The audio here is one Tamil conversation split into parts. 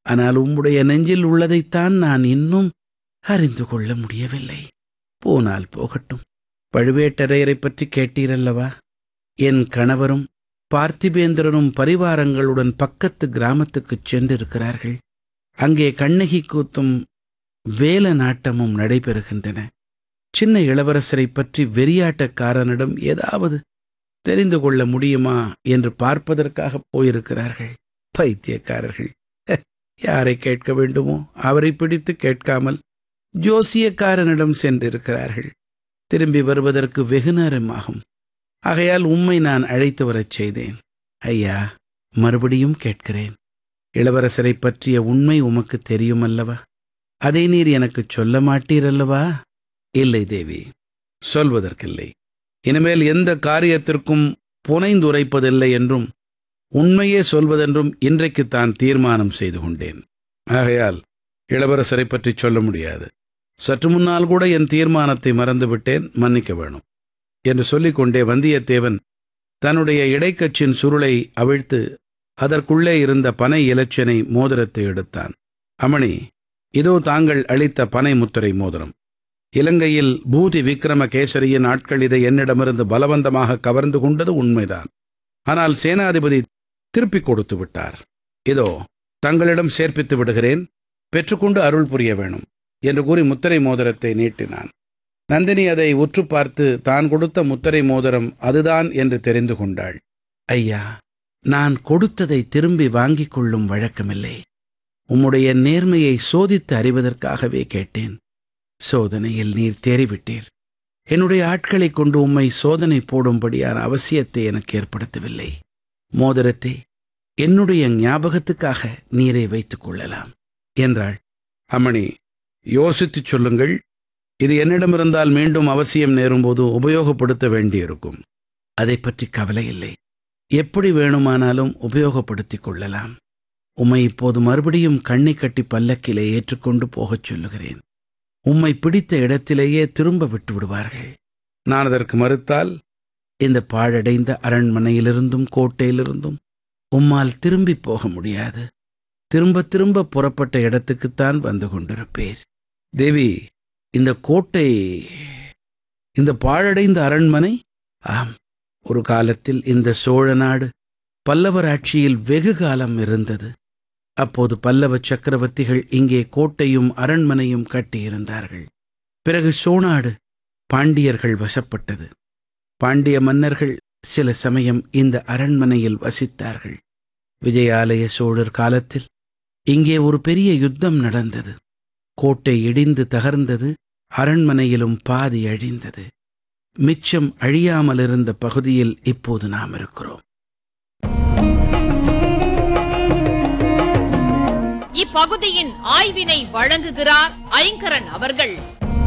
ஆனால் உம்முடைய நெஞ்சில் உள்ளதைத்தான் நான் இன்னும் அறிந்து கொள்ள முடியவில்லை போனால் போகட்டும் பழுவேட்டரையரைப் பற்றி கேட்டீரல்லவா என் கணவரும் பார்த்திபேந்திரனும் பரிவாரங்களுடன் பக்கத்து கிராமத்துக்குச் சென்றிருக்கிறார்கள் அங்கே கண்ணகி கூத்தும் வேல நாட்டமும் நடைபெறுகின்றன சின்ன இளவரசரைப் பற்றி வெறியாட்டக்காரனிடம் ஏதாவது தெரிந்து கொள்ள முடியுமா என்று பார்ப்பதற்காக போயிருக்கிறார்கள் பைத்தியக்காரர்கள் யாரை கேட்க வேண்டுமோ அவரை பிடித்து கேட்காமல் ஜோசியக்காரனிடம் சென்றிருக்கிறார்கள் திரும்பி வருவதற்கு வெகு நேரமாகும் ஆகையால் உம்மை நான் அழைத்து வரச் செய்தேன் ஐயா மறுபடியும் கேட்கிறேன் இளவரசரைப் பற்றிய உண்மை உமக்கு தெரியுமல்லவா அதை நீர் எனக்குச் சொல்ல மாட்டீரல்லவா இல்லை தேவி சொல்வதற்கில்லை இனிமேல் எந்த காரியத்திற்கும் புனைந்துரைப்பதில்லை என்றும் உண்மையே சொல்வதென்றும் இன்றைக்குத்தான் தீர்மானம் செய்து கொண்டேன் ஆகையால் இளவரசரை பற்றி சொல்ல முடியாது சற்று முன்னால் கூட என் தீர்மானத்தை மறந்துவிட்டேன் மன்னிக்க வேணும் என்று சொல்லிக்கொண்டே வந்தியத்தேவன் தன்னுடைய இடைக்கச்சின் சுருளை அவிழ்த்து அதற்குள்ளே இருந்த பனை இலச்சினை மோதிரத்தை எடுத்தான் அமணி இதோ தாங்கள் அளித்த பனை முத்திரை மோதிரம் இலங்கையில் பூதி விக்ரம கேசரியின் ஆட்கள் இதை என்னிடமிருந்து பலவந்தமாக கவர்ந்து கொண்டது உண்மைதான் ஆனால் சேனாதிபதி திருப்பிக் கொடுத்து விட்டார் இதோ தங்களிடம் சேர்ப்பித்து விடுகிறேன் பெற்றுக்கொண்டு அருள் புரிய வேணும் என்று கூறி முத்திரை மோதிரத்தை நீட்டினான் நந்தினி அதை உற்று பார்த்து தான் கொடுத்த முத்திரை மோதிரம் அதுதான் என்று தெரிந்து கொண்டாள் ஐயா நான் கொடுத்ததை திரும்பி வாங்கிக் கொள்ளும் வழக்கமில்லை உம்முடைய நேர்மையை சோதித்து அறிவதற்காகவே கேட்டேன் சோதனையில் நீர் தேறிவிட்டீர் என்னுடைய ஆட்களைக் கொண்டு உம்மை சோதனை போடும்படியான அவசியத்தை எனக்கு ஏற்படுத்தவில்லை மோதிரத்தை என்னுடைய ஞாபகத்துக்காக நீரை வைத்துக் கொள்ளலாம் என்றாள் அம்மணி யோசித்துச் சொல்லுங்கள் இது என்னிடமிருந்தால் மீண்டும் அவசியம் நேரும்போது உபயோகப்படுத்த வேண்டியிருக்கும் அதை பற்றி கவலை இல்லை எப்படி வேணுமானாலும் உபயோகப்படுத்திக் கொள்ளலாம் உம்மை இப்போது மறுபடியும் கண்ணை கட்டி பல்லக்கிலே ஏற்றுக்கொண்டு போகச் சொல்லுகிறேன் உம்மை பிடித்த இடத்திலேயே திரும்ப விட்டு விடுவார்கள் நான் அதற்கு மறுத்தால் இந்த பாழடைந்த அரண்மனையிலிருந்தும் கோட்டையிலிருந்தும் உம்மால் திரும்பி போக முடியாது திரும்ப திரும்ப புறப்பட்ட இடத்துக்குத்தான் வந்து கொண்டிருப்பேர் தேவி இந்த கோட்டை இந்த பாழடைந்த அரண்மனை ஆம் ஒரு காலத்தில் இந்த சோழ நாடு பல்லவர் ஆட்சியில் வெகு காலம் இருந்தது அப்போது பல்லவ சக்கரவர்த்திகள் இங்கே கோட்டையும் அரண்மனையும் கட்டியிருந்தார்கள் பிறகு சோநாடு பாண்டியர்கள் வசப்பட்டது பாண்டிய மன்னர்கள் சில சமயம் இந்த அரண்மனையில் வசித்தார்கள் விஜயாலய சோழர் காலத்தில் இங்கே ஒரு பெரிய யுத்தம் நடந்தது கோட்டை இடிந்து தகர்ந்தது அரண்மனையிலும் பாதி அழிந்தது மிச்சம் அழியாமல் இருந்த பகுதியில் இப்போது நாம் இருக்கிறோம் இப்பகுதியின் ஆய்வினை வழங்குகிறார் ஐங்கரன் அவர்கள்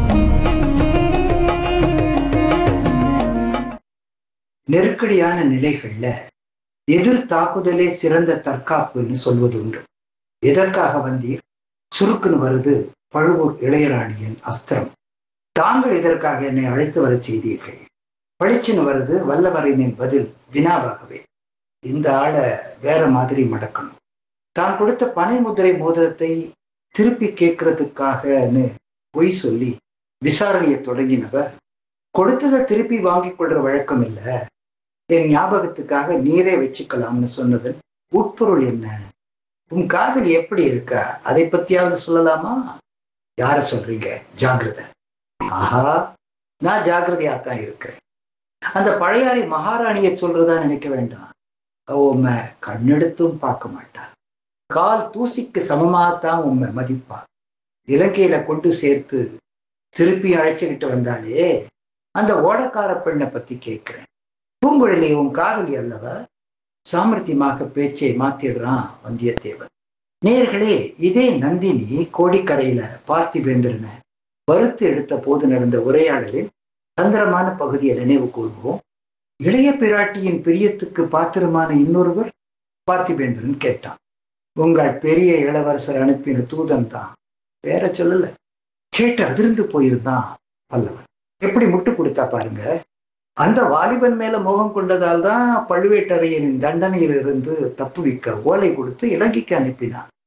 நெருக்கடியான நிலைகள்ல எதிர் தாக்குதலே சிறந்த தற்காப்புன்னு சொல்வது உண்டு எதற்காக வந்தீர் சுருக்குன்னு வருது பழுவூர் இளையராணியின் அஸ்திரம் தாங்கள் இதற்காக என்னை அழைத்து வரச் செய்தீர்கள் பளிச்சுன்னு வருது வல்லவரையனின் பதில் வினாவாகவே இந்த ஆளை வேற மாதிரி மடக்கணும் தான் கொடுத்த பனை முதிரை மோதிரத்தை திருப்பி கேட்கறதுக்காகன்னு பொய் சொல்லி விசாரணையை தொடங்கினவர் கொடுத்ததை திருப்பி வாங்கிக் கொள்ற வழக்கம் இல்ல என் ஞாபகத்துக்காக நீரே வச்சுக்கலாம்னு சொன்னதன் உட்பொருள் என்ன உன் காதல் எப்படி இருக்கா அதை பத்தியாவது சொல்லலாமா யார சொல்றீங்க ஜாகிரதை ஆஹா நான் ஜாகிரதையா தான் இருக்கிறேன் அந்த பழையாறை மகாராணியை சொல்றதா நினைக்க வேண்டாம் அவ உண்மை கண்ணெடுத்தும் பார்க்க மாட்டா கால் தூசிக்கு சமமாகத்தான் உண்மை மதிப்பா இலங்கையில கொண்டு சேர்த்து திருப்பி அழைச்சுக்கிட்டு வந்தாலே அந்த ஓடக்கார பெண்ணை பத்தி கேட்கிறேன் பூங்குழலி உன் காதலி அல்லவா சாமர்த்தியமாக பேச்சை மாத்திடுறான் வந்தியத்தேவன் நேர்களே இதே நந்தினி கோடிக்கரையில பார்த்திபேந்திரனை வறுத்து எடுத்த போது நடந்த உரையாடலில் தந்திரமான பகுதியை நினைவு கூர்வோம் இளைய பிராட்டியின் பிரியத்துக்கு பாத்திரமான இன்னொருவர் பார்த்திபேந்திரன் கேட்டான் உங்கள் பெரிய இளவரசர் அனுப்பின தூதன் தான் வேற சொல்லல கேட்டு அதிர்ந்து போயிருந்தான் பல்லவன் எப்படி முட்டு கொடுத்தா பாருங்க அந்த வாலிபன் மேல மோகம் கொண்டதால் தான் பழுவேட்டரையரின் தண்டனையிலிருந்து தப்புவிக்க ஓலை கொடுத்து இலங்கைக்கு அனுப்பினான்